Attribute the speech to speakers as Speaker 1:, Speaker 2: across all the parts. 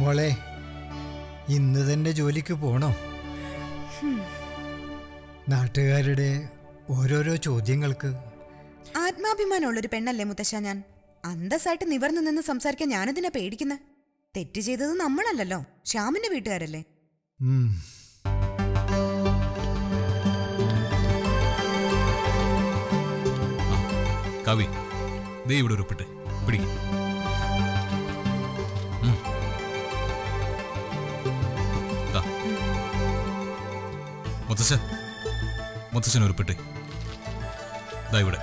Speaker 1: മോളെ ഇന്ന് തന്നെ ജോലിക്ക് പോണോ നാട്ടുകാരുടെ ഓരോരോ ചോദ്യങ്ങൾക്ക്
Speaker 2: ആത്മാഭിമാനമുള്ളൊരു പെണ്ണല്ലേ മുത്തശ്ശ ഞാൻ അന്തസ്സായിട്ട് നിവർന്നു നിന്ന് സംസാരിക്കാൻ ഞാനെന്തിനാ പേടിക്കുന്നത് തെറ്റ് ചെയ്തത് നമ്മളല്ലല്ലോ ശ്യാമിന്റെ വീട്ടുകാരല്ലേ
Speaker 1: ഉം.
Speaker 3: കവി ദേ ഇവിടെ ഒരു ഉപ്പിട്ടെ പിടിക്കും മുത്തശ്ശ മുത്തശ്ശൻ ഒരു ഉപ്പിട്ടെ ദാ ഇവിടെ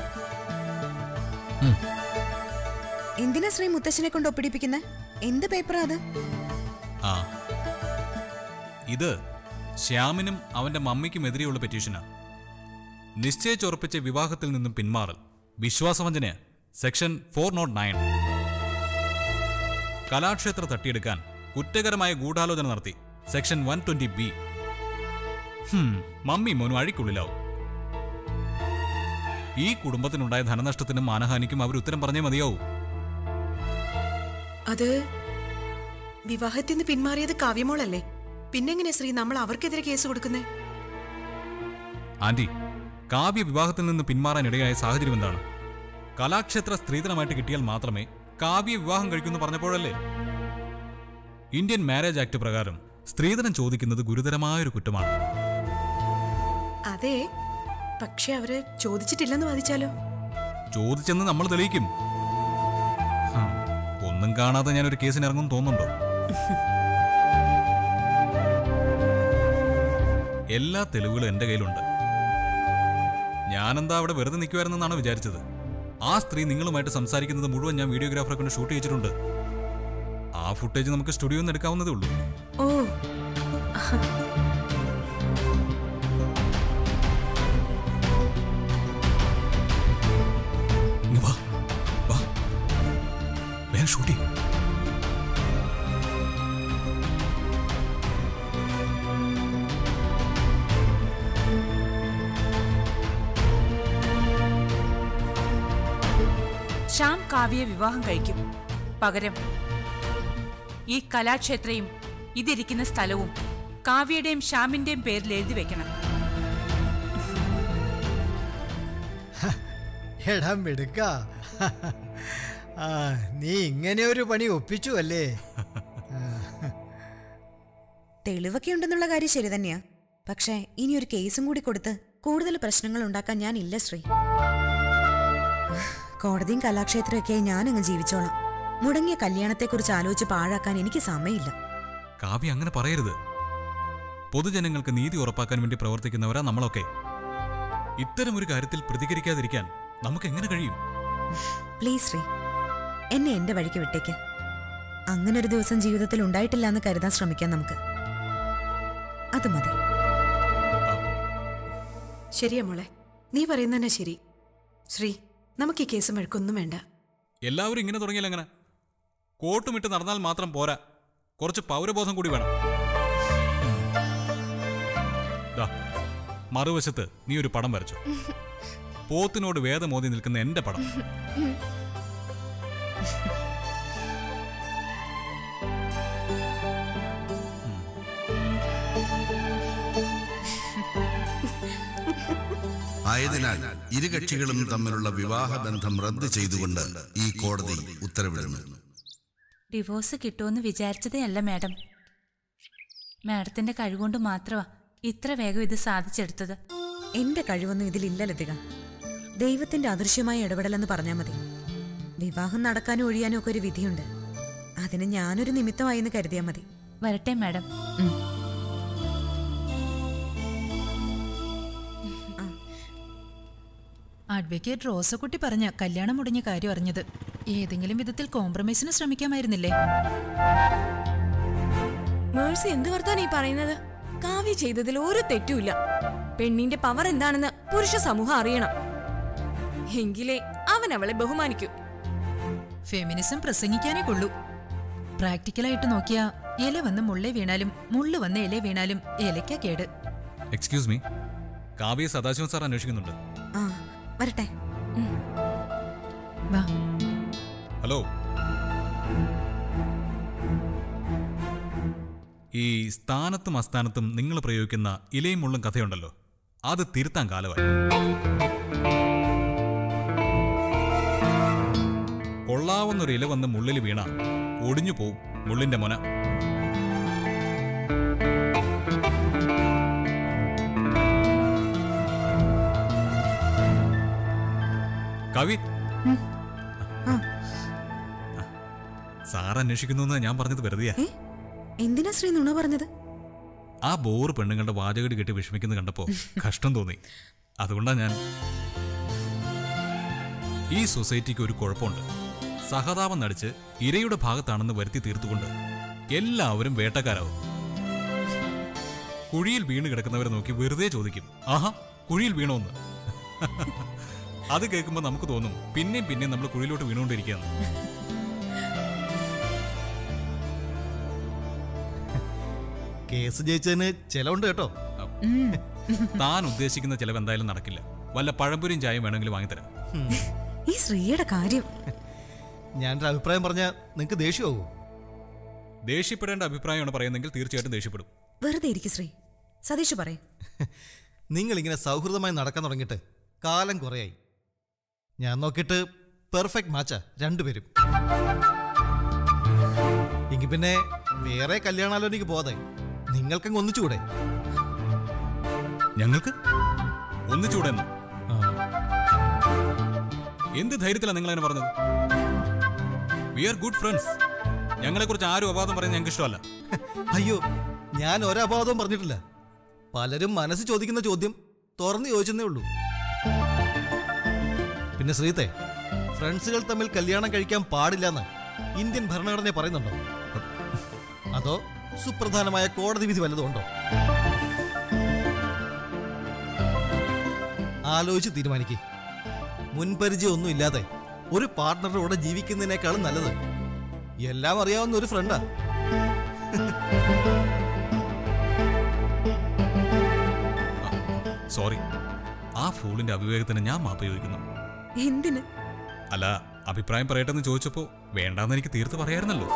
Speaker 2: എന്തിനാ ശ്രീ മുത്തശ്ശനെ കൊണ്ട് ഒപ്പിടിപ്പിക്കുന്നത് എന്ത് പേപ്പറാ അത്
Speaker 3: ആ ഇത് ശ്യാമിനും അവന്റെ മമ്മിക്കും എതിരെയുള്ള പെറ്റീഷനാ നിശ്ചയിച്ചുറപ്പിച്ച വിവാഹത്തിൽ നിന്നും പിന്മാറൽ വിശ്വാസവഞ്ചനയ section four naught nine Kalakshetra തട്ടിയെടുക്കാൻ കുറ്റകരമായ ഗൂഢാലോചന നടത്തി section one twenty B mummy മോനും അഴിക്കുള്ളിലാവും ഈ കുടുംബത്തിനുണ്ടായ ധനനഷ്ടത്തിനും മാനഹാനിക്കും അവർ ഉത്തരം പറഞ്ഞേ മതിയാവൂ
Speaker 4: അത് വിവാഹത്തിൽ നിന്ന് പിന്മാറിയത് കാവ്യമോളല്ലേ പിന്നെങ്ങനെ ശ്രീ നമ്മൾ അവർക്കെതിരെ കേസ് കൊടുക്കുന്നേ
Speaker 3: ആന്റി കാവ്യ വിവാഹത്തിൽ നിന്ന് പിന്മാറാനിടയായ സാഹചര്യം എന്താണ് കലാക്ഷേത്ര സ്ത്രീധനമായിട്ട് കിട്ടിയാൽ മാത്രമേ കാവ്യ വിവാഹം കഴിക്കുമെന്ന് പറഞ്ഞപ്പോഴല്ലേ ഇന്ത്യൻ മാരേജ് ആക്ട് പ്രകാരം സ്ത്രീധനം ചോദിക്കുന്നത് ഗുരുതരമായൊരു കുറ്റമാണ്
Speaker 4: അതെ പക്ഷെ അവര് ചോദിച്ചിട്ടില്ലെന്ന് വാദിച്ചാലോ
Speaker 3: ചോദിച്ചെന്ന് നമ്മൾ തെളിയിക്കും ഹം, ഒന്നും കാണാതെ ഞാനൊരു കേസിന് ഇറങ്ങും തോന്നുന്നുണ്ടോ എല്ലാ തെളിവുകളും എന്റെ കയ്യിലുണ്ട് ഞാനെന്താ അവിടെ വെറുതെ നിൽക്കുമായിരുന്നെന്നാണ് വിചാരിച്ചത് ആ സ്ത്രീ നിങ്ങളുമായിട്ട് സംസാരിക്കുന്നത് മുഴുവൻ ഞാൻ വീഡിയോഗ്രാഫറെ കൊണ്ട് ഷൂട്ട് ചെയ്തിട്ടുണ്ട് ആ ഫുട്ടേജ് നമുക്ക് സ്റ്റുഡിയോയിൽ നിന്ന് എടുക്കാവുന്നതേ ഉള്ളൂ
Speaker 4: ഓ
Speaker 3: ഇങ്ങ് വാ വാ വേഗം ഷൂട്ട് ചെയ്യും
Speaker 5: ശ്യാം കാവ്യെ വിവാഹം കഴിക്കും പകരം ഈ കലാക്ഷേത്രയും ഇതിരിക്കുന്ന സ്ഥലവും കാവ്യയുടെയും ശ്യാമിന്റെയും പേരിൽ എഴുതി വെക്കണം
Speaker 1: എടാ മിടുക്ക ആ നീ ഇങ്ങനെ ഒരു പണി ഒപ്പിച്ചു അല്ലേ
Speaker 2: തെളിവൊക്കെ ഉണ്ടെന്നുള്ള കാര്യം ശരി തന്നെയാ പക്ഷേ ഇനി ഒരു കേസും കൂടി കൊടുത്ത് കൂടുതൽ പ്രശ്നങ്ങൾ ഉണ്ടാക്കാൻ ഞാൻ ഇല്ല ശ്രീ കോടതിയും കലാക്ഷേത്രമൊക്കെ ഞാനങ്ങ് ജീവിച്ചോളാം മുടങ്ങിയ കല്യാണത്തെക്കുറിച്ച് ആലോചിച്ച് പാഴാക്കാൻ എനിക്ക് സമയമില്ല
Speaker 3: കാവ്യ അങ്ങനെ പറയരുത് പൊതുജനങ്ങൾക്ക് നീതി ഉറപ്പാക്കാൻ വേണ്ടി പ്രവർത്തിക്കുന്നവരാ നമ്മളൊക്കെ ഇത്തരമൊരു കാര്യത്തിൽ പ്രതികരിക്കാതിരിക്കാൻ നമുക്ക് എങ്ങനെ കഴിയും
Speaker 2: പ്ലീസ് ശ്രീ എന്നെ എന്റെ വഴിക്ക് വിട്ടേക്ക് അങ്ങനെ ഒരു ദിവസം ജീവിതത്തിൽ ഉണ്ടായിട്ടില്ല എന്ന് കരുതാൻ ശ്രമിക്കാം നമുക്ക് അത് മതി
Speaker 4: ശരിയാ മോളെ നീ പറയുന്ന തന്നെ ശരി ശ്രീ നമുക്ക് ഈ കേസും വഴക്കൊന്നും വേണ്ട
Speaker 3: എല്ലാവരും ഇങ്ങനെ തുടങ്ങിയാൽ എങ്ങനെ കോട്ടുമിട്ട് നടന്നാൽ മാത്രം പോരാ കുറച്ച് പൗരബോധം കൂടി വേണം ദാ, മറുവശത്ത് നീ ഒരു പടം വരച്ചു പോത്തിനോട് വേദമോതി നിൽക്കുന്ന എന്റെ പടം
Speaker 6: ആയതിനാൽ ഇരു കക്ഷികളും തമ്മിലുള്ള വിവാഹബന്ധം റദ്ദ് ചെയ്തുകൊണ്ട് ഈ കോടതി ഉത്തരവിടുന്നു
Speaker 7: ഡിവോഴ്സ് കിട്ടുമെന്ന് വിചാരിച്ചതേ അല്ല മാഡം മാഡത്തിന്റെ കഴിവുകൊണ്ട് മാത്രമാ ഇത്ര വേഗം ഇത് സാധിച്ചെടുത്തത്
Speaker 2: എന്റെ കഴിവൊന്നും ഇതിലില്ല ലതിക ദൈവത്തിന്റെ അദൃശ്യമായ ഇടപെടലെന്ന് പറഞ്ഞാൽ മതി വിവാഹം നടക്കാനും ഒഴിയാനും ഒക്കെ ഒരു വിധിയുണ്ട് അതിന് ഞാനൊരു നിമിത്തമായി എന്ന് കരുതിയാൽ മതി
Speaker 7: വരട്ടെ മാഡം
Speaker 8: അഡ്വക്കേറ്റ് റോസക്കുട്ടി പറഞ്ഞ കല്യാണം മുടങ്ങിയ കാര്യം അറിഞ്ഞത് ഏതെങ്കിലും വിധത്തിൽ കോംപ്രമൈസിന് ശ്രമിക്കാമായിരുന്നില്ലേ
Speaker 9: മേഴ്സി എന്ത് വർത്താനം ഈ പറയുന്നത് കാവ്യ ചെയ്തതിൽ ഒരു തെറ്റുമില്ല പെണ്ണിന്റെ പവർ എന്താണെന്ന് പുരുഷ സമൂഹം അറിയണം എങ്കിലേ അവൻ അവളെ ബഹുമാനിക്കൂ
Speaker 8: ഫെമിനിസം പ്രസംഗിക്കാനേ കൊള്ളൂ പ്രാക്ടിക്കലായിട്ട് നോക്കിയാ ഇല വന്ന് മുള്ളേ വീണാലും മുള്ളു വന്ന് ഇല വീണാലും ഇലയ്ക്കാ കേട്
Speaker 3: excuse me Kavya Sadasivan sir അന്വേഷിക്കുന്നുണ്ട്
Speaker 2: ആ വരട്ടെ
Speaker 8: വാ
Speaker 3: ഹലോ സ്ഥാനത്തും അസ്ഥാനത്തും നിങ്ങൾ പ്രയോഗിക്കുന്ന ഇലയും മുള്ളും കഥയുണ്ടല്ലോ അത് തിരുത്താൻ കാലമായി കൊള്ളാവുന്നൊരു ഇല വന്ന് മുള്ളിൽ വീണ ഒടിഞ്ഞു പോവും മുള്ളിന്റെ മുന കവി സാർ അന്വേഷിക്കുന്നു എന്ന് ഞാൻ പറഞ്ഞത് വെറുതെയാ
Speaker 2: ഏ എന്തിനാ ശ്രീ നുണ പറഞ്ഞത്
Speaker 3: ആ ബോറ് പെണ്ണുങ്ങളുടെ വാചകടി കെട്ടി വിഷമിക്കുന്നത് കണ്ടപ്പോ കഷ്ടം തോന്നി അതുകൊണ്ടാ ഞാൻ ഈ സൊസൈറ്റിക്ക് ഒരു കുഴപ്പമുണ്ട് സഹതാപം നടിച്ച് ഇരയുടെ ഭാഗത്താണെന്ന് വരുത്തി തീർത്തുകൊണ്ട് എല്ലാവരും വേട്ടക്കാരാവും കുഴിയിൽ വീണ് കിടക്കുന്നവരെ നോക്കി വെറുതെ ചോദിക്കും ആഹാ കുഴിയിൽ വീണോന്ന് അത് കേൾക്കുമ്പോൾ നമുക്ക് തോന്നും പിന്നെയും പിന്നെയും നമ്മൾ കുഴിയിലോട്ട് വീണുകൊണ്ടിരിക്കുകയാണ്
Speaker 10: കേസ് ജയിച്ചതിന് ചെലവുണ്ട് കേട്ടോ
Speaker 3: താൻ ഉദ്ദേശിക്കുന്ന ചിലവ് എന്തായാലും നടക്കില്ല വല്ല പഴംപൊരിയും ചായയും വേണമെങ്കിൽ വാങ്ങിത്തരാം
Speaker 2: ഈ ശ്രീയുടെ കാര്യം
Speaker 10: ഞാനൊരു അഭിപ്രായം പറഞ്ഞാൽ നിങ്ങൾക്ക് ദേഷ്യമാവോ
Speaker 3: ദേഷ്യപ്പെടേണ്ട അഭിപ്രായമാണ് പറയുന്നതെങ്കിൽ തീർച്ചയായിട്ടും ദേഷ്യപ്പെടും
Speaker 2: വെറുതെ ഇരിക്കും ശ്രീ സതീഷ് പറയും
Speaker 10: നിങ്ങളിങ്ങനെ സൗഹൃദമായി നടക്കാൻ തുടങ്ങിയിട്ട് കാലം കുറയായി ഞാൻ നോക്കിയിട്ട് പെർഫെക്റ്റ് മാച്ചാ രണ്ടുപേരും എങ്കിൽ പിന്നെ വേറെ കല്യാണാലോചനയ്ക്ക് പോകാതെ നിങ്ങൾക്കങ്ങ് ഒന്നിച്ചുകൂടെ
Speaker 3: ഞങ്ങൾക്ക് ഒന്നിച്ചൂടെന്ന് എന്ത് ധൈര്യത്തിലാണ് നിങ്ങൾ അങ്ങനെ പറഞ്ഞത് വി ആർ ഗുഡ് ഫ്രണ്ട്സ് ഞങ്ങളെക്കുറിച്ച് ആരും അപാദം പറയുന്നത് ഞങ്ങൾക്ക് ഇഷ്ടമല്ല
Speaker 10: അയ്യോ ഞാൻ ഒരപാദവും പറഞ്ഞിട്ടില്ല പലരും മനസ്സ് ചോദിക്കുന്ന ചോദ്യം തുറന്നു ചോദിച്ചെന്നേ ഉള്ളൂ പിന്നെ ശ്രീത്തെ ഫ്രണ്ട്സുകൾ തമ്മിൽ കല്യാണം കഴിക്കാൻ പാടില്ലെന്ന് ഇന്ത്യൻ ഭരണഘടന പറയുന്നുണ്ടോ അതോ സുപ്രധാനമായ കോടതി വിധി വല്ലതും ഉണ്ടോ ആലോചിച്ച് തീരുമാനിക്കേ മുൻപരിചയം ഒന്നും ഇല്ലാതെ ഒരു പാർട്ട്ണറുടെ കൂടെ ജീവിക്കുന്നതിനേക്കാളും നല്ലത് എല്ലാം അറിയാവുന്ന ഒരു ഫ്രണ്ടാ
Speaker 3: സോറി ആ ഫൂളിന്റെ അവിവേകത്തിന് ഞാൻ മാപ്പ് ചോദിക്കുന്നു
Speaker 2: എന്തിന്
Speaker 3: അല്ല അഭിപ്രായം പറയട്ടെന്ന് ചോദിച്ചപ്പോ വേണ്ടാന്ന് എനിക്ക് തീർത്ത് പറയായിരുന്നല്ലോ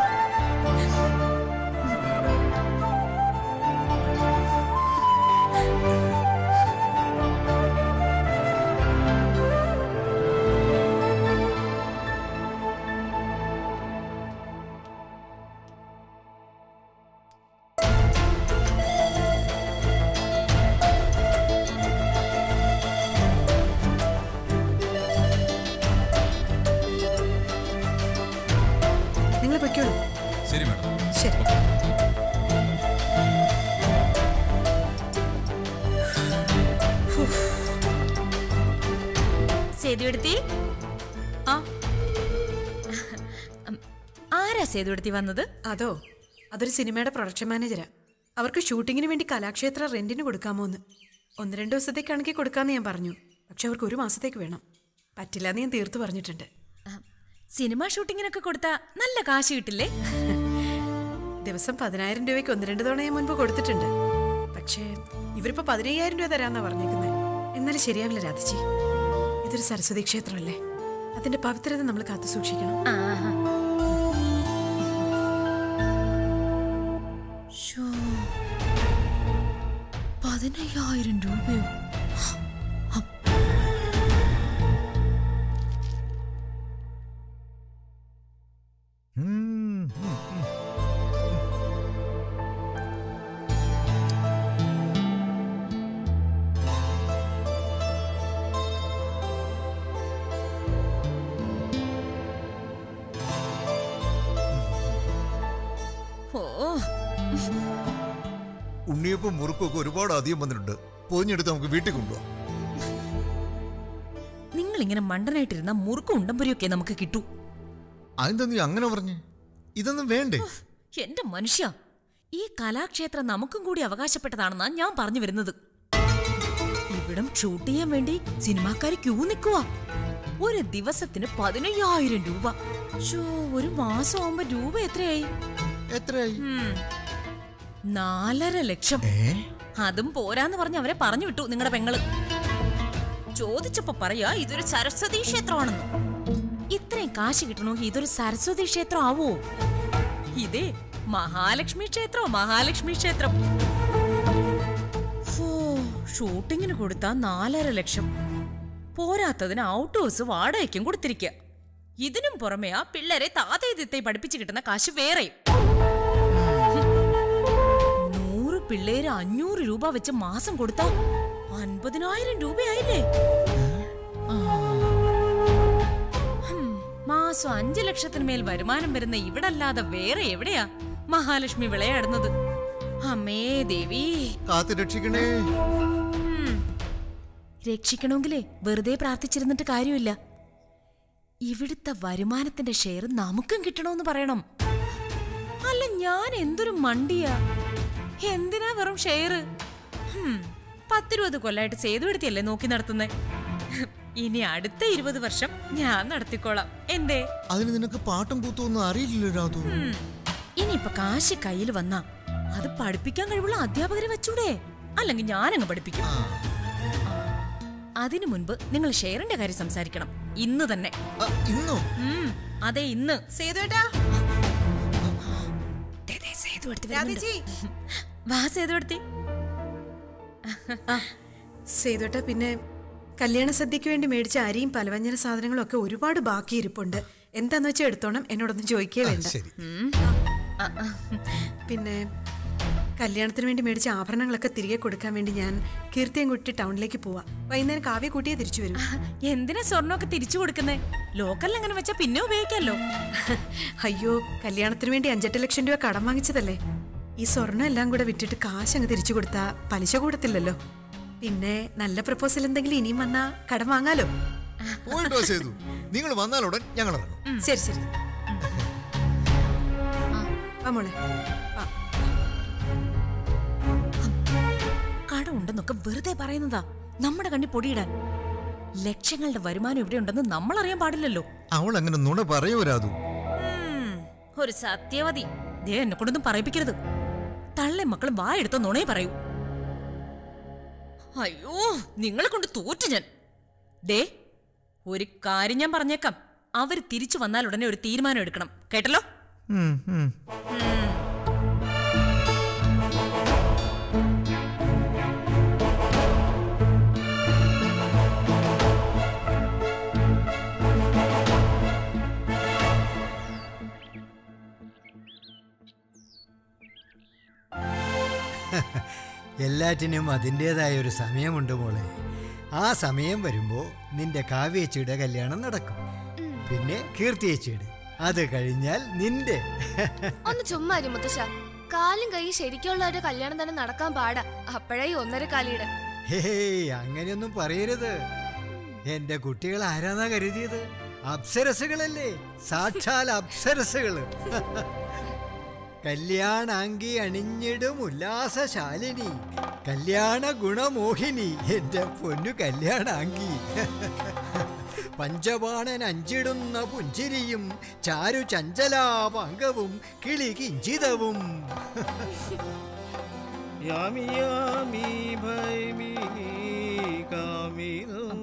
Speaker 4: നിങ്ങൾ പൊയ്ക്കോളൂ
Speaker 3: ശരി മാഡം
Speaker 4: ശരി
Speaker 7: സേതുവെടുത്തി
Speaker 4: ആ
Speaker 7: ആരാ സേതുവെടുത്തി വന്നത്
Speaker 4: അതോ അതൊരു സിനിമയുടെ പ്രൊഡക്ഷൻ മാനേജരാ അവർക്ക് ഷൂട്ടിങ്ങിന് വേണ്ടി കലാക്ഷേത്ര റെന്റിന് കൊടുക്കാമോ എന്ന് ഒന്ന് രണ്ട് ദിവസത്തേക്കാണെങ്കിൽ കൊടുക്കാമെന്ന് ഞാൻ പറഞ്ഞു പക്ഷെ അവർക്ക് ഒരു മാസത്തേക്ക് വേണം പറ്റില്ല എന്ന് ഞാൻ തീർത്തു പറഞ്ഞിട്ടുണ്ട്
Speaker 7: സിനിമ ഷൂട്ടിങ്ങിനൊക്കെ കൊടുത്താ നല്ല കാശ് കിട്ടില്ലേ
Speaker 4: ദിവസം പതിനായിരം രൂപയ്ക്ക് ഒന്ന് രണ്ട് തവണ ഞാൻ മുൻപ് കൊടുത്തിട്ടുണ്ട് പക്ഷേ ഇവരിപ്പോ പതിനയ്യായിരം രൂപ തരാന്നാ പറഞ്ഞേക്കുന്നത് എന്നാലും ശരിയാവില്ല രാധച്ചി ഇതൊരു സരസ്വതി ക്ഷേത്രമല്ലേ അതിന്റെ പവിത്രത നമ്മൾ കാത്തു സൂക്ഷിക്കണം
Speaker 7: ആഹാ. ശോ. പതിനയ്യായിരം രൂപയോ ഓ
Speaker 11: ഉണ്ണിയപ്പം മുറുക്കൊക്കെ ഒരുപാട് അധികം വന്നിട്ടുണ്ട് പൊതിഞ്ഞെടുത്ത് നമുക്ക് വീട്ടിൽ കൊണ്ടുപോകാം
Speaker 7: നിങ്ങൾ ഇങ്ങനെ മണ്ടനായിട്ടിരുന്ന മുറുക്കും ഉണ്ടംപൊരിയൊക്കെ നമുക്ക് കിട്ടൂ
Speaker 11: അതെന്താ നീ അങ്ങനെ പറഞ്ഞേ ഇതൊന്നും വേണ്ടേ
Speaker 7: എന്റെ മനുഷ്യ ഈ കലാക്ഷേത്രം നമുക്കും കൂടി അവകാശപ്പെട്ടതാണെന്നാ ഞാൻ പറഞ്ഞു വരുന്നത് ഇവിടം ഷൂട്ട് ചെയ്യാൻ വേണ്ടി സിനിമാക്കാര് ക്യൂ നിൽക്കുവാ ഒരു ദിവസത്തിന് പതിനയ്യായിരം രൂപ ശോ, ഒരു മാസം ആവുമ്പോ രൂപ എത്രയായി
Speaker 11: എത്രയായി
Speaker 7: ഉം, നാലര ലക്ഷം അതും പോരാന്ന് പറഞ്ഞ് അവരെ പറഞ്ഞു വിട്ടു നിങ്ങളുടെ പെങ്ങള് ചോദിച്ചപ്പോ പറയാ ഇതൊരു സരസ്വതി ക്ഷേത്രമാണെന്ന് ഇത്രയും കാശ് കിട്ടണമെങ്കിൽ ഇതൊരു സരസ്വതി ക്ഷേത്രം ആവോ ഇതേ മഹാലക്ഷ്മി ക്ഷേത്രോ മഹാലക്ഷ്മി ക്ഷേത്രം ഫോ, ഷൂട്ടിങ്ങിന് കൊടുത്ത നാലര ലക്ഷം പോരാത്തതിന് ഔട്ട് ഹൗസ് വാടകയ്ക്കും കൊടുത്തിരിക്കുക ഇതിനും പുറമെ ആ പിള്ളേരെ താതേതിത്തെ പഠിപ്പിച്ചു കിട്ടുന്ന കാശ് വേറെയും നൂറ് പിള്ളേര് അഞ്ഞൂറ് രൂപ വെച്ച് മാസം കൊടുത്താ അൻപതിനായിരം രൂപയായില്ലേ ആ. ഹും, മാസം അഞ്ചു ലക്ഷത്തിന് മേൽ വരുമാനം വരുന്ന ഇവിടെ അല്ലാതെ വേറെ എവിടെയാ മഹാലക്ഷ്മി വിളയാടുന്നത് അമ്മേ ദേവി
Speaker 11: കാത്തു രക്ഷിക്കണേ
Speaker 7: ഉം. രക്ഷിക്കണമെങ്കിലേ വെറുതെ പ്രാർത്ഥിച്ചിരുന്നിട്ട് കാര്യമില്ല ഇവിടുത്തെ വരുമാനത്തിന്റെ ഷെയർ നമുക്കും കിട്ടണമെന്ന് പറയണം അല്ല ഞാൻ എന്തൊരു മണ്ടിയാ എന്തിനാ വെറും ഷെയർ പത്തിരുപത് കൊല്ലായിട്ട് സേതുവെടുത്തിയല്ലേ നോക്കി നടത്തുന്നേ ഇനി അടുത്ത ഇരുപത് വർഷം ഞാൻ നടത്തിക്കോളാം എന്തേ
Speaker 11: അതിന് നിനക്ക് പാട്ടും കൂത്തും ഒന്നും അറിയില്ലല്ലോ രാതു
Speaker 7: ഉം. ഇനിയിപ്പൊ കാശ് കയ്യിൽ വന്നാ അത് പഠിപ്പിക്കാൻ കഴിവുള്ള അധ്യാപകരെ വെച്ചൂടെ അല്ലെങ്കിൽ ഞാനങ്ങ് പഠിപ്പിക്കും അതിനു മുൻപ് നിങ്ങൾ ഷെയറിന്റെ കാര്യം സംസാരിക്കണം ഇന്ന് തന്നെ
Speaker 11: ഇന്നോ
Speaker 7: ഉം, അതെ ഇന്ന്
Speaker 4: സേതുവേട്ടാ
Speaker 7: ദേ, ദേ, സേതു എടുത്ത്
Speaker 4: രാധേച്ചി.
Speaker 7: വരുന്നുണ്ട്. വാ സേതു എടുത്തി
Speaker 4: സേതുവേട്ടാ പിന്നെ കല്യാണ സദ്യക്ക് വേണ്ടി മേടിച്ച അരിയും പലവ്യഞ്ജന സാധനങ്ങളും ഒക്കെ ഒരുപാട് ബാക്കി ഇരിപ്പുണ്ട് എന്താന്ന് വെച്ചാൽ എടുത്തോണം എന്നോടൊന്നും ചോദിക്കേ വേണ്ട
Speaker 11: ശരി
Speaker 4: പിന്നെ കല്യാണത്തിന് വേണ്ടി മേടിച്ച ആഭരണങ്ങളൊക്കെ തിരികെ കൊടുക്കാൻ വേണ്ടി ഞാൻ കീർത്തിയൻകുട്ടി ടൗണിലേക്ക് പോവാ വൈകുന്നേരം കാവ്യ കൂട്ടിയെ തിരിച്ചു വരും
Speaker 7: എന്തിനാ സ്വർണ്ണമൊക്കെ തിരിച്ചു കൊടുക്കുന്നേ ലോക്കലിൽ അങ്ങനെ വെച്ചാ പിന്നെ ഉപയോഗിക്കാലോ
Speaker 4: അയ്യോ കല്യാണത്തിന് വേണ്ടി അഞ്ചെട്ട് ലക്ഷം രൂപ കടം വാങ്ങിച്ചതല്ലേ ഈ സ്വർണ്ണം എല്ലാം കൂടെ വിറ്റിട്ട് കാശ് അങ്ങ് തിരിച്ചു കൊടുത്താ പലിശ കൂടത്തില്ലല്ലോ പിന്നെ നല്ല പ്രപ്പോസൽ എന്തെങ്കിലും ഇനിയും വന്നാ കടം വാങ്ങാലോ
Speaker 11: പോയിട്ടോ ചെയ്തു നിങ്ങൾ വന്നാലുടൻ ഞങ്ങൾ ഇറങ്ങും
Speaker 4: ശരി ശരി ആ മോളെ ആ
Speaker 7: കടം ഉണ്ടെന്നൊക്കെ വെറുതെ പറയുന്നതാ നമ്മുടെ കണ്ണി പൊടിയിടാൻ ലക്ഷങ്ങളുടെ വരുമാനം ഇവിടെ ഉണ്ടെന്ന് നമ്മൾ അറിയാൻ പാടില്ലല്ലോ
Speaker 11: അവൾ അങ്ങനെ നുണ പറയൂ രാതു
Speaker 7: ഉം, ഒരു സത്യവതി ദേ എന്നെ കൊണ്ടൊന്നും പറയിപ്പിക്കരുത് തള്ളെ മക്കളും വായെടുത്ത നുണയെ പറയൂ അയ്യോ നിങ്ങളെ കൊണ്ട് തോറ്റു ഞാൻ ദേ ഒരു കാര്യം ഞാൻ പറഞ്ഞേക്കാം അവര് തിരിച്ചു വന്നാൽ ഉടനെ ഒരു തീരുമാനം എടുക്കണം കേട്ടല്ലോ
Speaker 11: ഉം, ഉം.
Speaker 1: എല്ലാറ്റിനും അതിൻ്റെതായ ഒരു സമയമുണ്ട് മോളെ ആ സമയം വരുമ്പോൾ നിന്റെ കാവ്യേച്ചിയുടെ കല്യാണം നടക്കും പിന്നെ കീർത്തിയേച്ചിയുടെ അത് കഴിഞ്ഞാൽ നിന്റെ
Speaker 12: ഒന്ന് ചുമ്മാ ഇരി മുത്തശ്ശ കാലും കൈ ശരിക്കുള്ള ഒരു കല്യാണം തന്നെ നടക്കാൻ പാടാ അപ്പോഴേ ഈ ഒന്നര കാലിയുടെ
Speaker 1: ഹേയ് അങ്ങനെയൊന്നും പറയരുത് എന്റെ കുട്ടികൾ ആരാന്നാ കരുതിയത് അപ്സരസുകളല്ലേ സാക്ഷാൽ അപ്സരസുകള് കല്യാണാങ്കി അണിഞ്ഞിടും ഉല്ലാസശാലിനി കല്യാണ ഗുണമോഹിനി എന്റെ പൊന്നു കല്യാണാങ്കി പഞ്ചബാണൻ അഞ്ചിടുന്ന പുഞ്ചിരിയും ചാരു ചഞ്ചലാപാങ്കവും കിളി കിഞ്ചിതവും
Speaker 10: യാമി യാമി ഭൈമി കാമിനം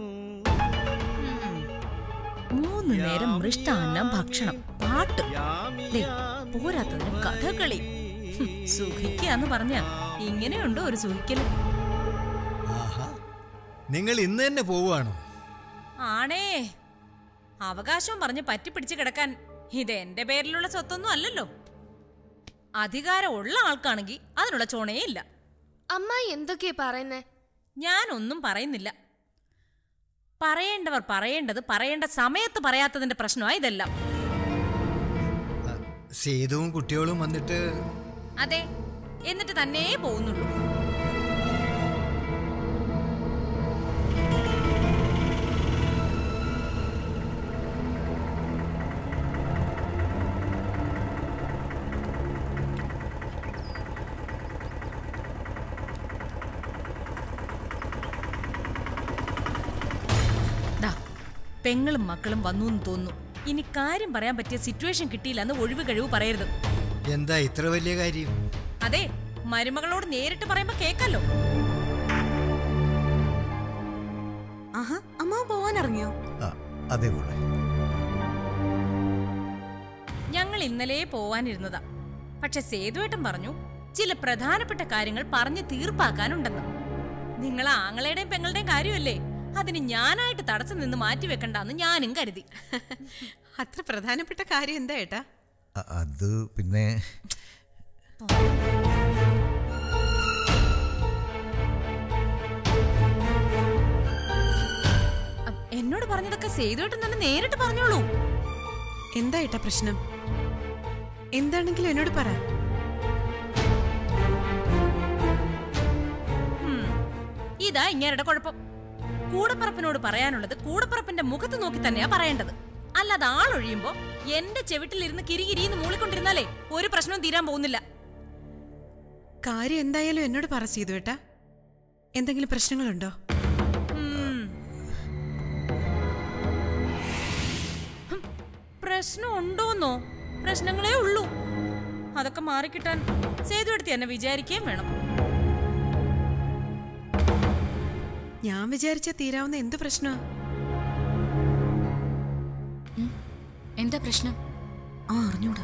Speaker 7: മൂന്ന് നേരം മൃഷ്ടാന്നം ഭക്ഷണം പാട്ട് ദേ, പോരാത്തതിന് കഥകളി ഹും, സുഖിക്കാന്ന് പറഞ്ഞ ഇങ്ങനെയുണ്ടോ ഒരു സുഖിക്കല്
Speaker 1: ആഹാ നിങ്ങൾ ഇന്ന് തന്നെ പോവുകയാണോ
Speaker 7: ആണേ അവകാശവും പറഞ്ഞ് പറ്റിപ്പിടിച്ച് കിടക്കാൻ ഇത് എന്റെ പേരിലുള്ള സ്വത്തൊന്നും അല്ലല്ലോ അധികാരം ഉള്ള ആൾക്കാണെങ്കിൽ അതിനുള്ള ചോണയേ ഇല്ല
Speaker 12: അമ്മായി എന്തൊക്കെയാ പറയുന്നേ
Speaker 7: ഞാനൊന്നും പറയുന്നില്ല പറയേണ്ടവർ പറയേണ്ടത് പറയേണ്ട സമയത്ത് പറയാത്തതിന്റെ പ്രശ്നമാ ഇതെല്ലാം
Speaker 1: സേതുവും കുട്ടികളും വന്നിട്ട്
Speaker 7: അതെ എന്നിട്ട് തന്നെ പോകുന്നുള്ളൂ ദാ, പെങ്ങളും മക്കളും വന്നു എന്ന് തോന്നുന്നു ഇനി കാര്യം പറയാൻ പറ്റിയ സിറ്റുവേഷൻ കിട്ടിയില്ല എന്ന് ഒഴിവ് കഴിവ് പറയരുത്
Speaker 1: എന്താ ഇത്ര വലിയ കാര്യം
Speaker 7: അതെ മരുമകളോട് നേരിട്ട് പറയുമ്പോ കേക്കല്ലോ
Speaker 2: ആഹാ അമ്മ പോവാൻ ഇറങ്ങിയോ
Speaker 11: ആ, അതെ മോളെ
Speaker 7: ഞങ്ങൾ ഇന്നലെ പോവാനിരുന്നതാ പക്ഷെ സേതുവേട്ടൻ പറഞ്ഞു ചില പ്രധാനപ്പെട്ട കാര്യങ്ങൾ പറഞ്ഞു തീർപ്പാക്കാനുണ്ടെന്ന് നിങ്ങൾ ആങ്ങളയുടെയും പെങ്ങളുടെയും കാര്യമല്ലേ അതിന് ഞാനായിട്ട് തടസ്സം നിന്ന് മാറ്റി വെക്കണ്ടെന്ന് ഞാനും കരുതി
Speaker 4: അത്ര പ്രധാനപ്പെട്ട കാര്യം എന്താ ഏട്ടാ
Speaker 11: അ- അത് പിന്നെ
Speaker 7: അ, എന്നോട് പറഞ്ഞതൊക്കെ സേതുവേട്ടൻ തന്നെ നേരിട്ട് പറഞ്ഞോളൂ
Speaker 4: എന്താ ഏട്ടാ പ്രശ്നം എന്താണെങ്കിലും എന്നോട് പറ
Speaker 7: ഉം. ഇതാ ഇങ്ങേരുടെ കുഴപ്പം കൂടപ്പറപ്പിനോട് പറയാനുള്ളത് കൂടപ്പറപ്പിന്റെ മുഖത്ത് നോക്കി തന്നെയാ പറയേണ്ടത് അല്ലാതെ ആളൊഴിയുമ്പോ എന്റെ ചെവിട്ടിലിരുന്ന് കിരികിരിന്ന് മൂളിക്കൊണ്ടിരുന്നാലേ ഒരു പ്രശ്നവും തീരാൻ പോകുന്നില്ല
Speaker 4: കാര്യം എന്തായാലും എന്നോട് പറ ചെയ്തു ഏട്ടാ എന്തെങ്കിലും പ്രശ്നങ്ങളുണ്ടോ
Speaker 7: ഉം. ഹും, പ്രശ്നം ഉണ്ടോന്നോ പ്രശ്നങ്ങളേ ഉള്ളൂ അതൊക്കെ മാറിക്കിട്ടാൻ സേതു എടുത്ത് എന്നെ വിചാരിക്കുകയും വേണം
Speaker 4: ഞാൻ വിചാരിച്ച തീരാവുന്ന എന്ത് പ്രശ്നമാ
Speaker 12: എന്താ പ്രശ്നം
Speaker 7: ആ അറിഞ്ഞൂടാ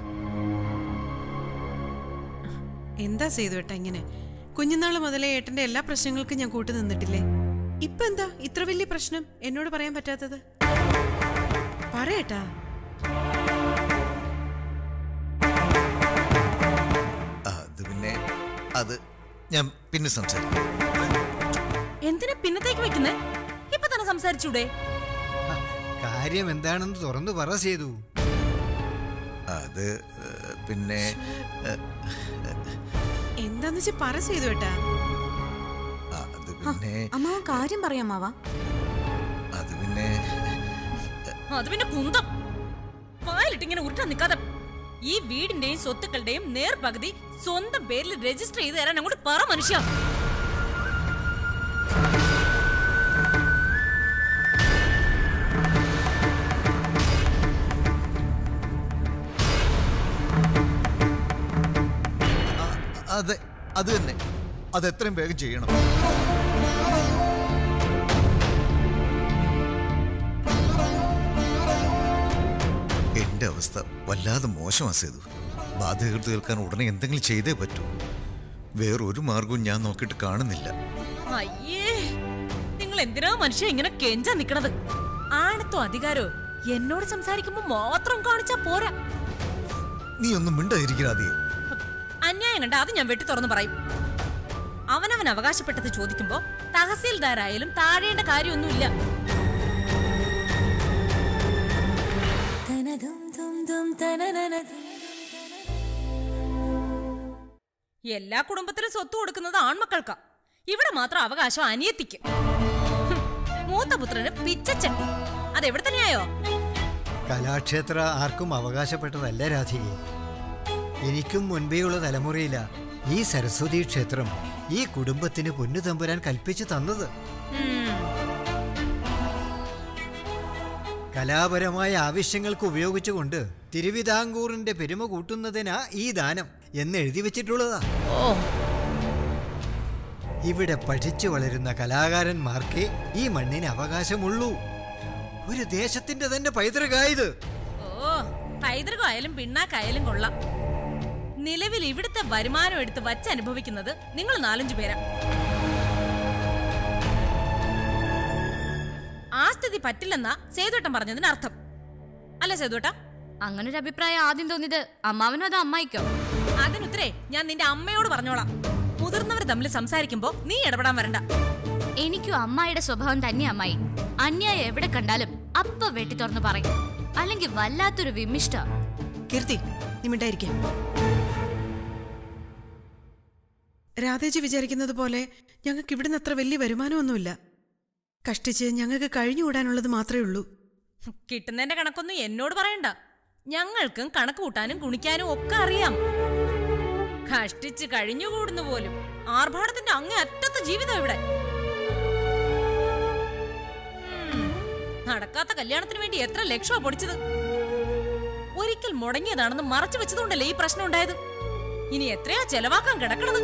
Speaker 4: എന്താ ചെയ്തു ഏട്ടാ ഇങ്ങനെ കുഞ്ഞുനാള് മുതലേ ഏട്ടന്റെ എല്ലാ പ്രശ്നങ്ങൾക്കും ഞാൻ കൂട്ടു നിന്നിട്ടില്ലേ ഇപ്പൊ എന്താ ഇത്ര വലിയ പ്രശ്നം എന്നോട് പറയാൻ പറ്റാത്തത് പറയട്ടാ
Speaker 11: അത് പിന്നെ അത് ഞാൻ പിന്നെ സംസാരിക്കാം
Speaker 7: എന്തിനാ പിന്നത്തേക്ക് വെക്കുന്നേ ഇപ്പൊ തന്നെ സംസാരിച്ചൂടെ
Speaker 1: കാര്യം എന്താണെന്ന് തുറന്നു പറ ചെയ്തു
Speaker 11: അത് ഏഹ്, പിന്നെ ഏഹ്,
Speaker 4: എന്താന്ന് വെച്ചാ പറ ചെയ്തു ഏട്ടാ
Speaker 11: അത് പിന്നെ
Speaker 2: അമ്മാവൻ കാര്യം പറയാമാവാ
Speaker 11: അത് പിന്നെ
Speaker 7: അത് പിന്നെ കുന്തം വായിലിട്ട് ഇങ്ങനെ ഉരുട്ടാൻ നിൽക്കാതെ ഈ വീടിന്റെയും സ്വത്തുക്കളുടെയും നേർപകുതി സ്വന്തം പേരിൽ രജിസ്റ്റർ ചെയ്ത് തരാൻ അങ്ങോട്ട് പറ മനുഷ്യ
Speaker 11: അതെ അത് തന്നെ അത് എത്രയും വേഗം ചെയ്യണം എന്റെ അവസ്ഥ വല്ലാതെ മോശമാ സേതു ബാധ്യതകൾ തീർക്കാൻ ഉടനെ എന്തെങ്കിലും ചെയ്തേ പറ്റൂ വേറൊരു മാർഗവും ഞാൻ നോക്കിയിട്ട് കാണുന്നില്ല
Speaker 7: അയ്യേ നിങ്ങൾ എന്തിനാ മനുഷ്യ ഇങ്ങനെ കെഞ്ചാ നിക്കണത് ആണത്തോ അധികാരോ എന്നോട് സംസാരിക്കുമ്പോ മാത്രം കാണിച്ചാ പോരാ
Speaker 11: നീ ഒന്നും മിണ്ടായിരിക്കാതെ
Speaker 7: അന്യായം കണ്ട അത് ഞാൻ വെട്ടി തുറന്നു പറയും അവനവൻ അവകാശപ്പെട്ടത് ചോദിക്കുമ്പോ തഹസീൽദാരായാലും താഴേണ്ട കാര്യമൊന്നുമില്ല എല്ലാ കുടുംബത്തിലും സ്വത്ത് കൊടുക്കുന്നത് ആൺമക്കൾക്കാ ഇവിടെ മാത്രം അവകാശം അനിയത്തിക്ക് ഹും, മൂത്ത പുത്രന് പിച്ചച്ചട്ടി അതെവിടെ തന്നെയായോ
Speaker 1: കലാക്ഷേത്ര ആർക്കും അവകാശപ്പെട്ടതല്ല രാധികെ എനിക്കും മുൻപേയുള്ള തലമുറയില ഈ സരസ്വതി ക്ഷേത്രം ഈ കുടുംബത്തിന് പൊന്നു തമ്പുരാൻ കൽപ്പിച്ചു തന്നത് കലാപരമായ ആവശ്യങ്ങൾക്ക് ഉപയോഗിച്ചുകൊണ്ട് തിരുവിതാംകൂറിന്റെ പെരുമ കൂട്ടുന്നതിനാ ഈ ദാനം എന്ന് എഴുതി വെച്ചിട്ടുള്ളതാ ഇവിടെ പഠിച്ചു വളരുന്ന കലാകാരന്മാർക്കേ ഈ മണ്ണിന് അവകാശമുള്ളൂ ഒരു ദേശത്തിന്റെ തന്നെ പൈതൃകായത്
Speaker 7: ഓ പൈതൃകമായാലും പിണ്ണാക്കായാലും കൊള്ളാം നിലവിൽ ഇവിടുത്തെ വരുമാനം എടുത്ത് വച്ചനുഭവിക്കുന്നത് നിങ്ങൾ നാലഞ്ചു പേരാ ആ സ്ഥിതി പറ്റില്ലെന്നാ സേതുവട്ടം പറഞ്ഞതിന് അർത്ഥം അല്ല സേതുവട്ട
Speaker 12: അങ്ങനെ ഒരു അഭിപ്രായം ആദ്യം തോന്നിയത് അമ്മാവനോ അതോ അമ്മായിക്കോ
Speaker 7: അതിനുത്തരേ ഞാൻ നിന്റെ അമ്മയോട് പറഞ്ഞോളാം മുതിർന്നവർ തമ്മിൽ സംസാരിക്കുമ്പോ നീ ഇടപെടാൻ വരണ്ട
Speaker 12: എനിക്കും അമ്മായിയുടെ സ്വഭാവം തന്നെ അമ്മായി അന്യായം എവിടെ കണ്ടാലും അപ്പ വെട്ടി തുറന്ന് പറയും അല്ലെങ്കിൽ വല്ലാത്തൊരു വിമിഷ്ട
Speaker 4: കീർത്തി നീ മിണ്ടായിരിക്കാം രാധേജി വിചാരിക്കുന്നത് പോലെ ഞങ്ങൾക്ക് ഇവിടുന്ന് അത്ര വലിയ വരുമാനമൊന്നുമില്ല കഷ്ടിച്ച് ഞങ്ങൾക്ക് കഴിഞ്ഞുകൂടാനുള്ളത് മാത്രമേ ഉള്ളൂ
Speaker 7: കിട്ടുന്നതിന്റെ കണക്കൊന്നും എന്നോട് പറയണ്ട ഞങ്ങൾക്കും കണക്ക് കൂട്ടാനും കുണിക്കാനും ഒക്കെ അറിയാം കഷ്ടിച്ച് കഴിഞ്ഞുകൂടുന്നു പോലും ആർഭാടത്തിന്റെ അങ്ങേ അറ്റത്തെ ജീവിതം ഇവിടെ ഉം, നടക്കാത്ത കല്യാണത്തിന് വേണ്ടി എത്ര ലക്ഷമാ പൊടിച്ചത് ഒരിക്കൽ മുടങ്ങിയതാണെന്ന് മറച്ചു വെച്ചതുകൊണ്ടല്ലേ ഈ പ്രശ്നം ഉണ്ടായത് ഇനി എത്രയാ ചെലവാക്കാൻ കിടക്കണത്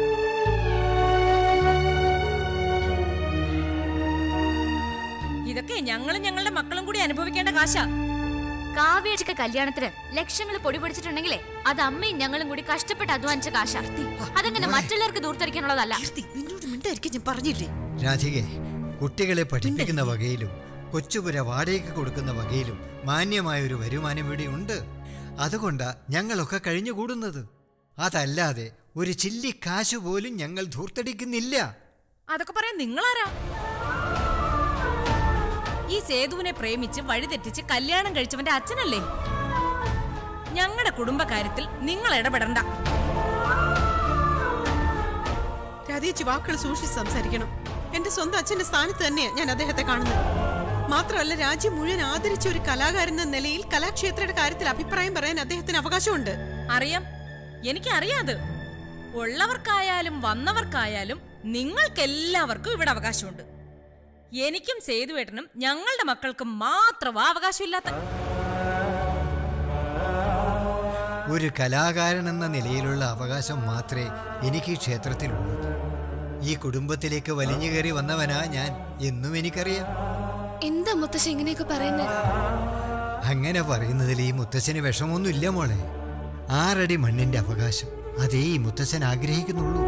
Speaker 7: ഇതൊക്കെ ഞങ്ങളും ഞങ്ങളുടെ മക്കളും കൂടി അനുഭവിക്കേണ്ട കാശാ
Speaker 12: കാവേച്ചിക്ക് കല്യാണത്തിന് ലക്ഷങ്ങൾ പൊടി പൊടിച്ചിട്ടുണ്ടെങ്കിലേ അത് അമ്മയും ഞങ്ങളും കൂടി കഷ്ടപ്പെട്ട് അധ്വാനിച്ച കാശ അതങ്ങനെ മറ്റുള്ളവർക്ക് ദൂർത്തടിക്കാനുള്ളതല്ല
Speaker 4: നിന്നോട് മിണ്ടായിരിക്കും ഞാൻ പറഞ്ഞില്ലേ
Speaker 1: രാധികെ കുട്ടികളെ പഠിപ്പിക്കുന്ന വകയിലും കൊച്ചുപുര വാടകയ്ക്ക് കൊടുക്കുന്ന വകയിലും മാന്യമായ ഒരു വരുമാനം ഇവിടെ ഉണ്ട് അതുകൊണ്ടാ ഞങ്ങളൊക്കെ കഴിഞ്ഞുകൂടുന്നത് അതല്ലാതെ ഒരു ചില്ലി കാശ് പോലും ഞങ്ങൾ ധൂർത്തടിക്കുന്നില്ല
Speaker 7: അതൊക്കെ പറയാൻ നിങ്ങളാരാ ഈ സേതുവിനെ പ്രേമിച്ച് വഴിതെറ്റിച്ച് കല്യാണം കഴിച്ചവന്റെ അച്ഛനല്ലേ ഞങ്ങളുടെ കുടുംബകാര്യത്തിൽ നിങ്ങൾ ഇടപെടണ്ട
Speaker 4: രാധേച്ചി വാക്കുകൾ സൂക്ഷിച്ച് സംസാരിക്കണം എന്റെ സ്വന്തം അച്ഛന്റെ സ്ഥാനത്ത് തന്നെയാണ് ഞാൻ അദ്ദേഹത്തെ കാണുന്നത് മാത്രമല്ല രാജ്യം മുഴുവൻ ആദരിച്ച ഒരു കലാകാരൻ എന്ന നിലയിൽ കലാക്ഷേത്രയുടെ കാര്യത്തിൽ അഭിപ്രായം പറയാൻ അദ്ദേഹത്തിന് അവകാശമുണ്ട്
Speaker 7: അറിയാം എനിക്കറിയാത് ഉള്ളവർക്കായാലും വന്നവർക്കായാലും നിങ്ങൾക്കെല്ലാവർക്കും ഇവിടെ അവകാശമുണ്ട് എനിക്കും സേതുവേട്ടനും ഞങ്ങളുടെ മക്കൾക്കും മാത്രമാ അവകാശമില്ലാത്ത
Speaker 1: ഒരു കലാകാരൻ എന്ന നിലയിലുള്ള അവകാശം മാത്രമേ എനിക്ക് ഈ ക്ഷേത്രത്തിലുള്ളൂ ഈ കുടുംബത്തിലേക്ക് വലിഞ്ഞു കയറി വന്നവനാ ഞാൻ എന്നും എനിക്കറിയാം
Speaker 9: എന്താ മുത്തശ്ശ ഇങ്ങനെയൊക്കെ പറയുന്നത്
Speaker 1: അങ്ങനെ പറയുന്നതിൽ ഈ മുത്തച്ഛന് വിഷമൊന്നുമില്ല മോളെ ആറടി മണ്ണിന്റെ അവകാശം അതേ ഈ മുത്തച്ഛൻ ആഗ്രഹിക്കുന്നുള്ളൂ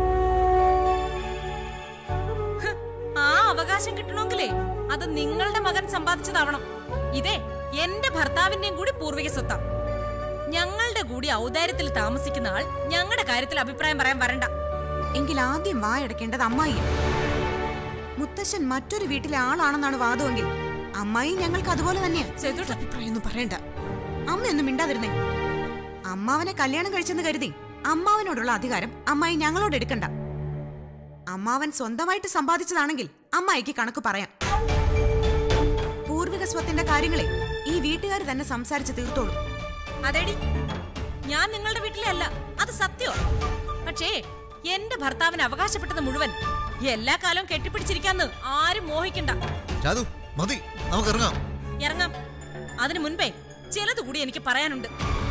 Speaker 7: ആ അവകാശം കിട്ടണമെങ്കിലേ അത് നിങ്ങളുടെ മകൻ സമ്പാദിച്ചതാവണം ഇതേ എന്റെ ഭർത്താവിന്റെയും കൂടി പൂർവിക സ്വത്താ ഞങ്ങളുടെ കൂടി ഔദാര്യത്തിൽ താമസിക്കുന്ന ആൾ ഞങ്ങളുടെ കാര്യത്തിൽ അഭിപ്രായം പറയാൻ വരണ്ട
Speaker 2: എങ്കിൽ ആദ്യം വായടക്കേണ്ടത് അമ്മായി മുത്തശ്ശൻ മറ്റൊരു വീട്ടിലെ ആളാണെന്നാണ് വാദമെങ്കിൽ അമ്മായി ഞങ്ങൾക്ക് അതുപോലെ തന്നെയാ
Speaker 4: അഭിപ്രായമൊന്നും പറയണ്ട
Speaker 2: അമ്മയൊന്നും മിണ്ടാതിരുന്നേ അമ്മാവനെ കല്യാണം കഴിച്ചെന്ന് കരുതി അമ്മാവനോടുള്ള അധികാരം അമ്മായി ഞങ്ങളോട് എടുക്കണ്ട അമ്മാവൻ സ്വന്തമായിട്ട് സമ്പാദിച്ചതാണെങ്കിൽ അമ്മായിക്ക് കണക്ക് പറയാം പൂർവിക സ്വത്തിന്റെ കാര്യങ്ങളെ ഈ വീട്ടുകാർ തന്നെ സംസാരിച്ച് തീർത്തോളൂ
Speaker 7: അതേടി ഞാൻ നിങ്ങളുടെ വീട്ടിലെ അല്ല അത് സത്യമാ പക്ഷേ എന്റെ ഭർത്താവിന് അവകാശപ്പെട്ടത് മുഴുവൻ എല്ലാ കാലവും കെട്ടിപ്പിടിച്ചിരിക്കാന്ന് ആരും മോഹിക്കണ്ട
Speaker 10: രാധു മതി നമുക്ക് ഇറങ്ങാം
Speaker 7: ഇറങ്ങാം അതിനു മുൻപേ ചിലത് കൂടി എനിക്ക് പറയാനുണ്ട്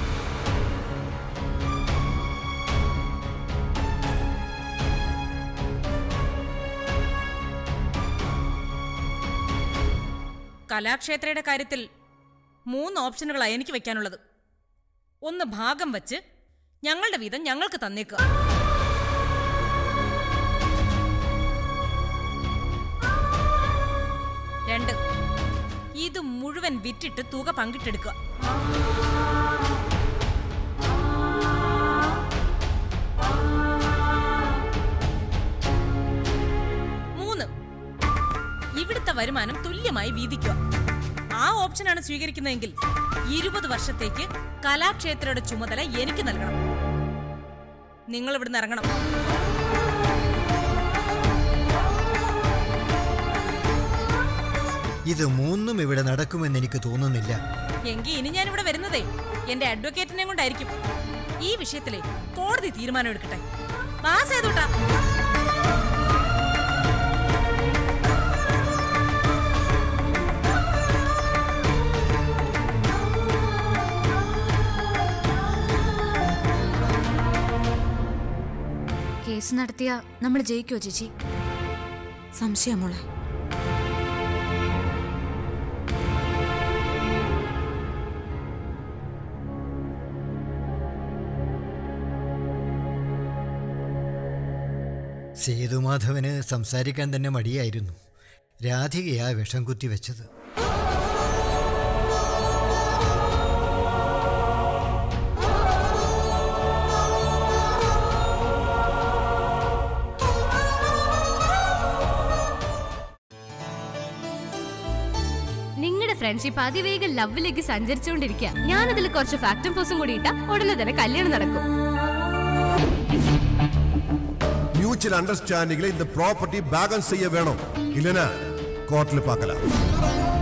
Speaker 7: കലാക്ഷേത്രയുടെ കാര്യത്തിൽ മൂന്ന് ഓപ്ഷനുകളാണ് എനിക്ക് വെക്കാനുള്ളത് ഒന്ന് ഭാഗം വച്ച് ഞങ്ങളുടെ വീതം ഞങ്ങൾക്ക് തന്നേക്കുക രണ്ട് ഇത് മുഴുവൻ വിറ്റിട്ട് തുക പങ്കിട്ടെടുക്കുക മൂന്ന് ഇവിടുത്തെ വരുമാനം തുല്യമായി വീതിക്കുക ആ ഓപ്ഷനാണ് സ്വീകരിക്കുന്നതെങ്കിൽ ഇരുപത് വർഷത്തേക്ക് കലാക്ഷേത്രയുടെ ചുമതല എനിക്ക് നൽകണം നിങ്ങൾ ഇവിടുന്ന് ഇറങ്ങണം
Speaker 1: ഇത് മൂന്നും ഇവിടെ നടക്കുമെന്ന് എനിക്ക് തോന്നുന്നില്ല
Speaker 7: എങ്കിൽ ഇനി ഞാൻ ഇവിടെ വരുന്നതേ എന്റെ അഡ്വക്കേറ്റിനെ കൊണ്ടായിരിക്കും ഈ വിഷയത്തിലെ കോടതി തീരുമാനം എടുക്കട്ടെ പാസ് ചെയ്തോട്ടാ
Speaker 12: കേസ് നടത്തിയ നമ്മൾ ജയിക്കോ ചേച്ചി
Speaker 2: സംശയം മോളെ
Speaker 1: സേതുമാധവന് സംസാരിക്കാൻ തന്നെ മടിയായിരുന്നു രാധികയാ വിഷം കുത്തി വെച്ചത്
Speaker 12: നിങ്ങളുടെ ഫ്രണ്ട്ഷിപ്പ് അതിവേഗം ലവിലേക്ക് സഞ്ചരിച്ചുകൊണ്ടിരിക്കുക ഞാനതിൽ കുറച്ച് ഫാക്ടം ഫോഴ്സും കൂടി ഇട്ട ഉടനെ തന്നെ കല്യാണം നടക്കും
Speaker 13: மியூச்சுவல் அண்டர்ஸ்டாண்டிங்ல இந்த ப்ராப்பர்ட்டி பேலன்ஸ் செய்ய வேணும் இல்லனா கோர்ட்ல பார்க்கலாம்